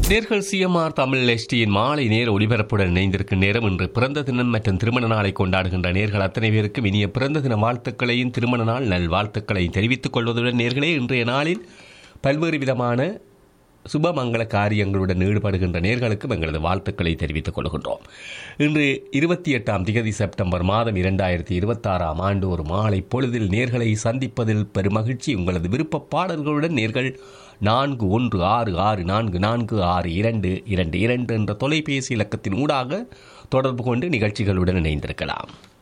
நேர்கள் சிஎம்ஆர் தமிழ் எஸ்டியின் மாலை நேர ஒளிபரப்புடன் இணைந்திருக்கும் நேரம் இன்று பிறந்த தினம் மற்றும் திருமண நாளை கொண்டாடுகின்ற நேர்கள் அத்தனை பேருக்கும் இனிய பிறந்த தின வாழ்த்துக்களையும் திருமண நாள் நல் வாழ்த்துக்களையும் தெரிவித்துக் கொள்வதுடன் நேர்களே இன்றைய நாளில் பல்வேறு விதமான சுபமங்கள காரியங்களுடன் ஈடுபடுகின்ற நேர்களுக்கும் எங்களது வாழ்த்துக்களை தெரிவித்துக் கொள்கின்றோம் இன்று இருபத்தி எட்டாம் திகதி செப்டம்பர் மாதம் இரண்டாயிரத்தி இருபத்தாறாம் ஆண்டு ஒரு மாலை பொழுதில் நேர்களை சந்திப்பதில் பெருமகிழ்ச்சி உங்களது விருப்ப பாடல்களுடன் நேர்கள் நான்கு ஒன்று ஆறு ஆறு நான்கு நான்கு ஆறு இரண்டு இரண்டு இரண்டு என்ற தொலைபேசி இலக்கத்தின் ஊடாக தொடர்பு கொண்டு நிகழ்ச்சிகளுடன் இணைந்திருக்கலாம்